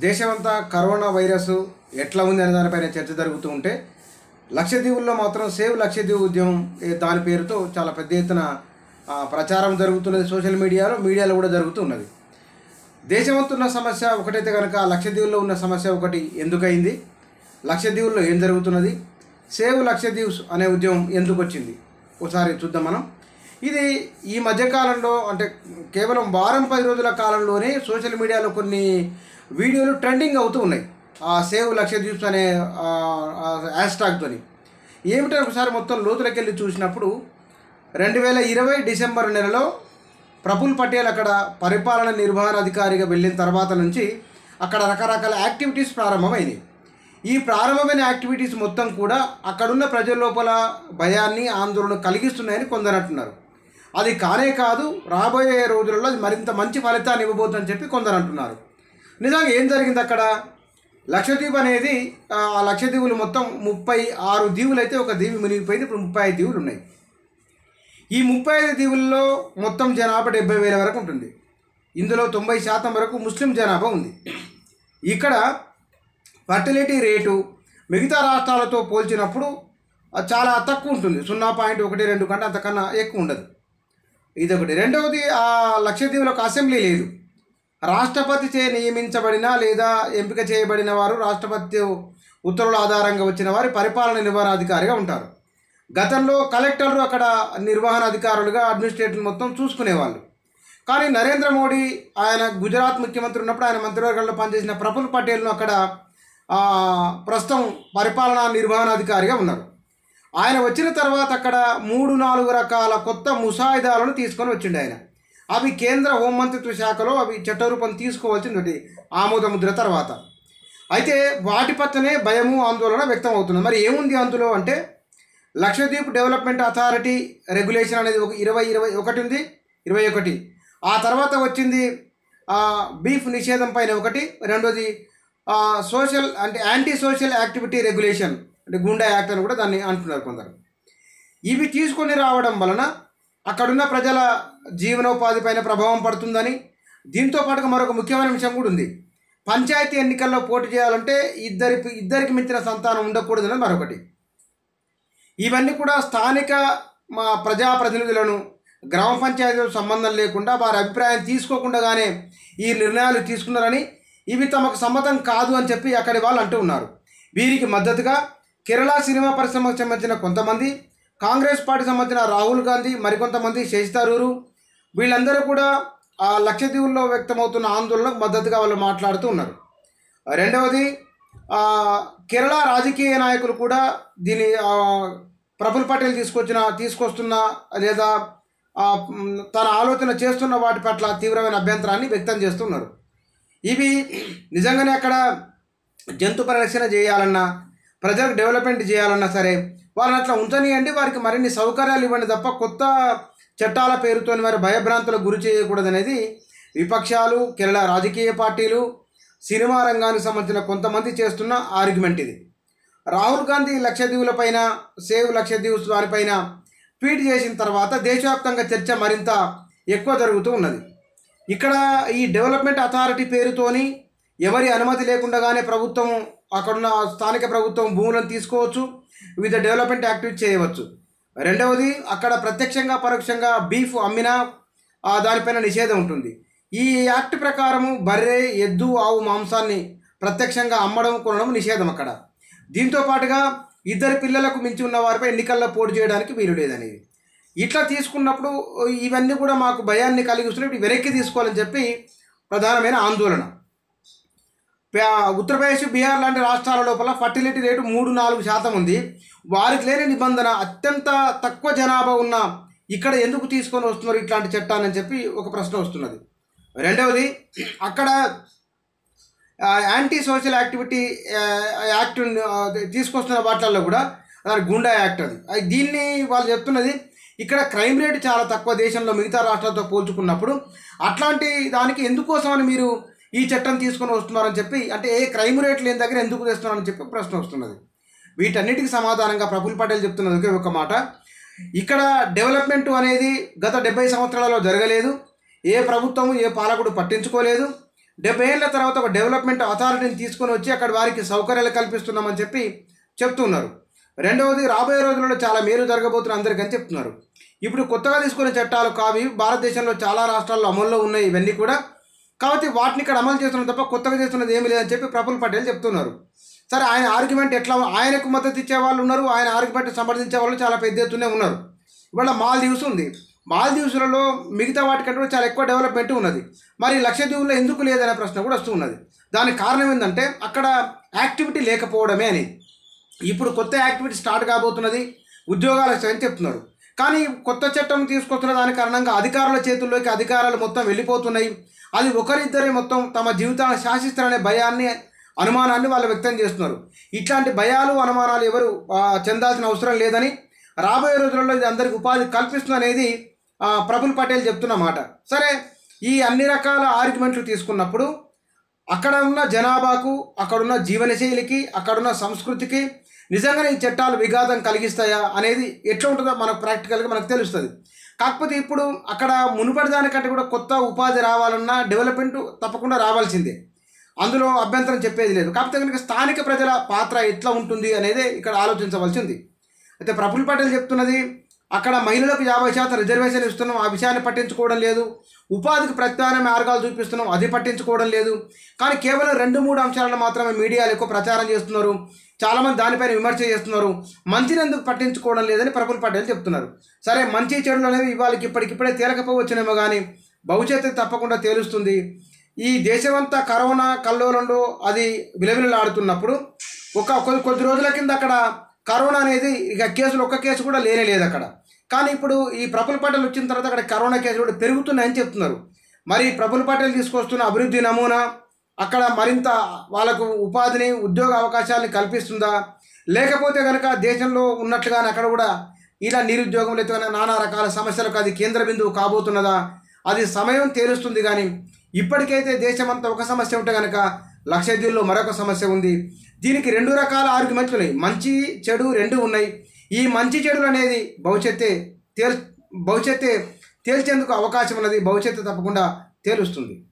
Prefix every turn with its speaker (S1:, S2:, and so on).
S1: దేశమంతా corona virus ఎట్లా ఉంది అనే దానిపైన చర్చ జరుగుతూ ఉంటే లక్షద్వీపుల్లో మాత్రం సేవ్ లక్షద్వీప్ ఉద్యమం ఏ దాని పేరుతో చాలా పెద్ద ఎత్తున ఆ, ప్రచారం జరుగుతున్నది సోషల్ మీడియాలో మీడియాలో కూడా జరుగుతున్నది దేశమంతా ఉన్న సమస్య ఒకటైతే కనుక లక్షద్వీపుల్లో ఉన్న సమస్య ఒకటి ఎందుకయింది లక్షద్వీపుల్లో ఏం జరుగుతున్నది సేవ్ లక్షద్వీప్స్ అనే ఉద్యమం ఎందుకు వచ్చింది ఒకసారి చూద్దాం మనం ఇది ఈ మధ్యకాలంలో అంటే కేవలం వారం పది రోజుల కాలంలోనే సోషల్ మీడియాలో కొన్ని వీడియోలు ట్రెండింగ్ అవుతూ ఉన్నాయి ఆ సేవ్ లక్షద్వీప్స్ అనే హ్యాష్ ట్యాగ్తోని ఏమిటో ఒకసారి మొత్తం లోతులకి వెళ్ళి చూసినప్పుడు రెండు వేల ఇరవై డిసెంబర్ నెలలో ప్రఫుల్ పటేల్ అక్కడ పరిపాలన నిర్వహణ అధికారిగా వెళ్ళిన తర్వాత నుంచి అక్కడ రకరకాల యాక్టివిటీస్ ప్రారంభమైనవి ఈ ప్రారంభమైన యాక్టివిటీస్ మొత్తం కూడా అక్కడున్న ప్రజల లోపల భయాన్ని ఆందోళన కలిగిస్తున్నాయని కొందరు అంటున్నారు అది కానే కాదు రాబోయే రోజులలో అది మరింత మంచి ఫలితాన్ని ఇవ్వబోతుందని చెప్పి కొందరు అంటున్నారు నిజంగా ఏం జరిగింది అక్కడ లక్షద్వీప్ అనేది ఆ ఆ లక్షద్వీపులు మొత్తం ముప్పై ఆరు దీవులు అయితే ఒక దీవి మునిగిపోయింది ఇప్పుడు ముప్పై ఐదు దీవులు ఉన్నాయి ఈ ముప్పై ఐదు దీవుల్లో మొత్తం జనాభా డెబ్బై వేల వరకు ఉంటుంది ఇందులో తొంభై శాతం వరకు ముస్లిం జనాభా ఉంది ఇక్కడ ఫర్టిలిటీ రేటు మిగతా రాష్ట్రాలతో పోల్చినప్పుడు అది చాలా తక్కువ ఉంటుంది సున్నా పాయింట్ ఒకటి రెండు కంటే అంతకన్నా ఎక్కువ ఉండదు ఇదొకటి రెండవది ఆ లక్షద్వీపులకు అసెంబ్లీ లేదు రాష్ట్రపతి చే నియమించబడిన లేదా ఎంపిక చేయబడిన వారు రాష్ట్రపతి ఉత్తర్వుల ఆధారంగా వచ్చిన వారి పరిపాలన నిర్వహణాధికారిగా ఉంటారు గతంలో కలెక్టర్లు అక్కడ నిర్వహణ అధికారులుగా అడ్మినిస్ట్రేటివ్ మొత్తం చూసుకునేవాళ్ళు కానీ నరేంద్ర మోడీ ఆయన గుజరాత్ ముఖ్యమంత్రి ఉన్నప్పుడు ఆయన మంత్రివర్గంలో పనిచేసిన ప్రఫుల్ పటేల్ను అక్కడ ఆ, ప్రస్తుతం పరిపాలనా నిర్వహణాధికారిగా ఉన్నారు ఆయన వచ్చిన తర్వాత అక్కడ మూడు నాలుగు రకాల కొత్త ముసాయిదాలను తీసుకొని వచ్చిండు ఆయన అవి కేంద్ర హోంమంత్రిత్వ శాఖలో అవి చట్టరూపం తీసుకోవాల్సింది ఒకటి ఆమోద ముద్ర తర్వాత అయితే వాటి పట్లనే భయము ఆందోళన వ్యక్తం అవుతుంది మరి ఏముంది అందులో అంటే లక్షద్వీప్ డెవలప్మెంట్ అథారిటీ రెగ్యులేషన్ అనేది ఒక ఇరవై ఇరవై ఒకటి ఉంది ఇరవై ఒకటి ఆ తర్వాత వచ్చింది ఆ, బీఫ్ నిషేధం పైన ఒకటి రెండోది ఆ, సోషల్ అంటే యాంటీ సోషల్ యాక్టివిటీ రెగ్యులేషన్ అంటే గుండా యాక్ట్ అని కూడా దాన్ని అంటున్నారు కొందరు ఇవి తీసుకొని రావడం వలన అక్కడున్న ప్రజల జీవనోపాధి పైన ప్రభావం పడుతుందని దీంతో పాటుగా మరొక ముఖ్యమైన విషయం కూడా ఉంది పంచాయతీ ఎన్నికల్లో పోటీ చేయాలంటే ఇద్దరి ఇద్దరికి మించిన సంతానం ఉండకూడదని మరొకటి ఇవన్నీ కూడా స్థానిక మా ప్రజాప్రతినిధులను గ్రామ పంచాయతీలకు సంబంధం లేకుండా వారి అభిప్రాయం తీసుకోకుండానే ఈ నిర్ణయాలు తీసుకున్నారని ఇవి తమకు సమ్మతం కాదు అని చెప్పి అక్కడి వాళ్ళు అంటూ ఉన్నారు వీరికి మద్దతుగా కేరళ సినిమా పరిశ్రమకు సంబంధించిన కొంతమంది కాంగ్రెస్ పార్టీ సంబంధించిన రాహుల్ గాంధీ మరికొంతమంది శశి థరూరు వీళ్ళందరూ కూడా ఆ లక్షద్వీపుల్లో వ్యక్తమవుతున్న ఆందోళనకు మద్దతుగా వాళ్ళు మాట్లాడుతూ ఉన్నారు రెండవది ఆ, కేరళ రాజకీయ నాయకులు కూడా దీని ఆ, ప్రఫుల్ పటేల్ తీసుకొచ్చిన తీసుకొస్తున్న లేదా ఆ, మ్, తన ఆలోచన చేస్తున్న వాటి పట్ల తీవ్రమైన అభ్యంతరాన్ని వ్యక్తం చేస్తున్నారు ఇవి నిజంగానే అక్కడ జంతు పరిరక్షణ చేయాలన్నా ప్రజలకు డెవలప్మెంట్ చేయాలన్నా సరే వాళ్ళని అట్లా ఉంచనియండి వారికి మరిన్ని సౌకర్యాలు ఇవ్వండి తప్ప కొత్త చట్టాల పేరుతో వారి భయభ్రాంతులకు గురి చేయకూడదు అనేది విపక్షాలు కేరళ రాజకీయ పార్టీలు సినిమా రంగానికి సంబంధించిన కొంతమంది చేస్తున్న ఆర్గ్యుమెంట్ ఇది రాహుల్ గాంధీ లక్షద్వీపుల పైన సేవ్ లక్షద్వీప్స్ దానిపైన ట్వీట్ చేసిన తర్వాత దేశవ్యాప్తంగా చర్చ మరింత ఎక్కువ జరుగుతూ ఉన్నది ఇక్కడ ఈ డెవలప్మెంట్ అథారిటీ పేరుతోని ఎవరి అనుమతి లేకుండానే ప్రభుత్వం అక్కడున్న స్థానిక ప్రభుత్వం భూములను తీసుకోవచ్చు వివిధ డెవలప్మెంట్ యాక్టివిటీ చేయవచ్చు రెండవది అక్కడ ప్రత్యక్షంగా పరోక్షంగా బీఫ్ అమ్మినా ఆ దానిపైన నిషేధం ఉంటుంది ఈ యాక్ట్ ప్రకారము బర్రె ఎద్దు ఆవు మాంసాన్ని ప్రత్యక్షంగా అమ్మడం కొనడం నిషేధం అక్కడ దీంతో పాటుగా ఇద్దరు పిల్లలకు మించి ఉన్న వారిపై ఎన్నికల్లో పోటీ చేయడానికి వీలు లేదనేది ఇట్లా తీసుకున్నప్పుడు ఇవన్నీ కూడా మాకు భయాన్ని కలిగిస్తున్నాయి ఇవి వెనక్కి తీసుకోవాలని చెప్పి ప్రధానమైన ఆందోళన ప్యా- ఉత్తరప్రదేశ్ బీహార్ లాంటి రాష్ట్రాల లోపల ఫర్టిలిటీ రేటు మూడు నాలుగు శాతం ఉంది వారికి లేని నిబంధన అత్యంత తక్కువ జనాభా ఉన్న ఇక్కడ ఎందుకు తీసుకొని వస్తున్నారు ఇట్లాంటి చట్టాన్ని అని చెప్పి ఒక ప్రశ్న వస్తున్నది రెండవది అక్కడ ఆ, యాంటీ సోషల్ యాక్టివిటీ ఆ, యాక్ట్ ఆ, తీసుకొస్తున్న వాటిల్లో కూడా అది గుండా యాక్ట్ అది అది దీన్ని వాళ్ళు చెప్తున్నది ఇక్కడ క్రైమ్ రేట్ చాలా తక్కువ దేశంలో మిగతా రాష్ట్రాలతో పోల్చుకున్నప్పుడు అట్లాంటి దానికి ఎందుకోసమని మీరు ఈ చట్టం తీసుకొని వస్తున్నారని చెప్పి అంటే ఏ క్రైమ్ రేట్ లేని దగ్గర ఎందుకు తెస్తున్నారని చెప్పి ప్రశ్న వస్తున్నది వీటన్నిటికి సమాధానంగా ప్రఫుల్ పటేల్ చెప్తున్నది ఒకే ఒక మాట ఇక్కడ డెవలప్మెంట్ అనేది గత డెబ్బై సంవత్సరాలలో జరగలేదు ఏ ప్రభుత్వము ఏ పాలకుడు పట్టించుకోలేదు డెబ్బై ఏళ్ళ తర్వాత ఒక డెవలప్మెంట్ అథారిటీని తీసుకొని వచ్చి అక్కడ వారికి సౌకర్యాలు కల్పిస్తున్నామని చెప్పి చెప్తున్నారు రెండవది రాబోయే రోజుల్లో చాలా మేలు జరగబోతున్న అందరికని చెప్తున్నారు ఇప్పుడు కొత్తగా తీసుకునే చట్టాలు కావి భారతదేశంలో చాలా రాష్ట్రాల్లో అమల్లో ఉన్నాయి ఇవన్నీ కూడా కాబట్టి వాటిని ఇక్కడ అమలు చేస్తున్నారు తప్ప కొత్తగా చేస్తున్నది ఏమీ లేదని చెప్పి ప్రఫుల్ పటేల్ చెప్తున్నారు సరే ఆయన ఆర్గ్యుమెంట్ ఎట్లా ఆయనకు మద్దతు ఇచ్చే వాళ్ళు ఉన్నారు ఆయన ఆర్గ్యుమెంట్ సమర్థించే వాళ్ళు చాలా పెద్ద ఎత్తునే ఉన్నారు ఇవాళ మాల్దీవ్స్ ఉంది మాల్దీవ్స్లలో మిగతా వాటికంటే కూడా చాలా ఎక్కువ డెవలప్మెంట్ ఉన్నది మరి లక్షద్వీపులో ఎందుకు లేదనే ప్రశ్న కూడా వస్తూ ఉన్నది దానికి కారణం ఏంటంటే అక్కడ యాక్టివిటీ లేకపోవడమే అని ఇప్పుడు కొత్త యాక్టివిటీ స్టార్ట్ కాబోతున్నది ఉద్యోగాలు వస్తాయని చెప్తున్నారు కానీ కొత్త చట్టం తీసుకొస్తున్న దాని కారణంగా అధికారుల చేతుల్లోకి అధికారాలు మొత్తం వెళ్ళిపోతున్నాయి అది ఒకరిద్దరే మొత్తం తమ జీవితాలను శాసిస్తారనే భయాన్ని అనుమానాన్ని వాళ్ళు వ్యక్తం చేస్తున్నారు ఇట్లాంటి భయాలు అనుమానాలు ఎవరు ఆ, చెందాల్సిన అవసరం లేదని రాబోయే రోజులలో ఇది అందరికి ఉపాధి కల్పిస్తుంది అనేది ఆ, ప్రఫుల్ పటేల్ చెప్తున్న మాట సరే ఈ అన్ని రకాల ఆర్గ్యుమెంట్లు తీసుకున్నప్పుడు అక్కడ ఉన్న జనాభాకు అక్కడున్న జీవనశైలికి అక్కడున్న సంస్కృతికి నిజంగానే ఈ చట్టాలు విఘాతం కలిగిస్తాయా అనేది ఎట్లా ఉంటుందో మనకు ప్రాక్టికల్గా మనకు తెలుస్తుంది కాకపోతే ఇప్పుడు అక్కడ మునుపటి దానికంటే కూడా కొత్త ఉపాధి రావాలన్నా డెవలప్మెంట్ తప్పకుండా రావాల్సిందే అందులో అభ్యంతరం చెప్పేది లేదు కాకపోతే కనుక స్థానిక ప్రజల పాత్ర ఎట్లా ఉంటుంది అనేది ఇక్కడ ఆలోచించవలసింది అయితే ప్రఫుల్ పటేల్ చెప్తున్నది అక్కడ మహిళలకు యాభై శాతం రిజర్వేషన్ ఇస్తున్నాం ఆ విషయాన్ని పట్టించుకోవడం లేదు ఉపాధికి ప్రత్యామ్నాయ మార్గాలు చూపిస్తున్నాం అది పట్టించుకోవడం లేదు కానీ కేవలం రెండు మూడు అంశాలను మాత్రమే మీడియాలు ఎక్కువ ప్రచారం చేస్తున్నారు చాలామంది దానిపైన విమర్శ చేస్తున్నారు మంచిని ఎందుకు పట్టించుకోవడం లేదని ప్రఫుల్ పటేల్ చెప్తున్నారు సరే మంచి చెడులు అనేవి ఇవాళకి ఇప్పటికిప్పుడే తేలకపోవచ్చునేమో కానీ భవిష్యత్తు తప్పకుండా తేలుస్తుంది ఈ దేశమంతా కరోనా కల్లోలంలో అది విలవిలలాడుతున్నప్పుడు ఒక కొద్ది కొద్ది రోజుల కింద అక్కడ కరోనా అనేది ఇక కేసులు ఒక్క కేసు కూడా లేనే లేదు అక్కడ కానీ ఇప్పుడు ఈ ప్రఫుల్ పటేల్ వచ్చిన తర్వాత అక్కడ కరోనా కేసులు కూడా పెరుగుతున్నాయని చెప్తున్నారు మరి ప్రఫుల్ పటేల్ తీసుకొస్తున్న అభివృద్ధి నమూనా అక్కడ మరింత వాళ్ళకు ఉపాధిని ఉద్యోగ అవకాశాలని కల్పిస్తుందా లేకపోతే కనుక దేశంలో ఉన్నట్లుగానే అక్కడ కూడా ఇలా నిరుద్యోగం లేకపోతే నానా రకాల సమస్యలకు అది కేంద్ర బిందువు కాబోతున్నదా అది సమయం తేలుస్తుంది కానీ ఇప్పటికైతే దేశమంతా ఒక సమస్య ఉంటే కనుక లక్షద్వీప్లో మరొక సమస్య ఉంది దీనికి రెండు రకాల ఆర్గ్యుమెంట్లు ఉన్నాయి మంచి చెడు రెండు ఉన్నాయి ఈ మంచి చెడులు అనేది భవిష్యత్తే తేల్ భవిష్యత్తే తేల్చేందుకు అవకాశం ఉన్నది భవిష్యత్తు తప్పకుండా తేలుస్తుంది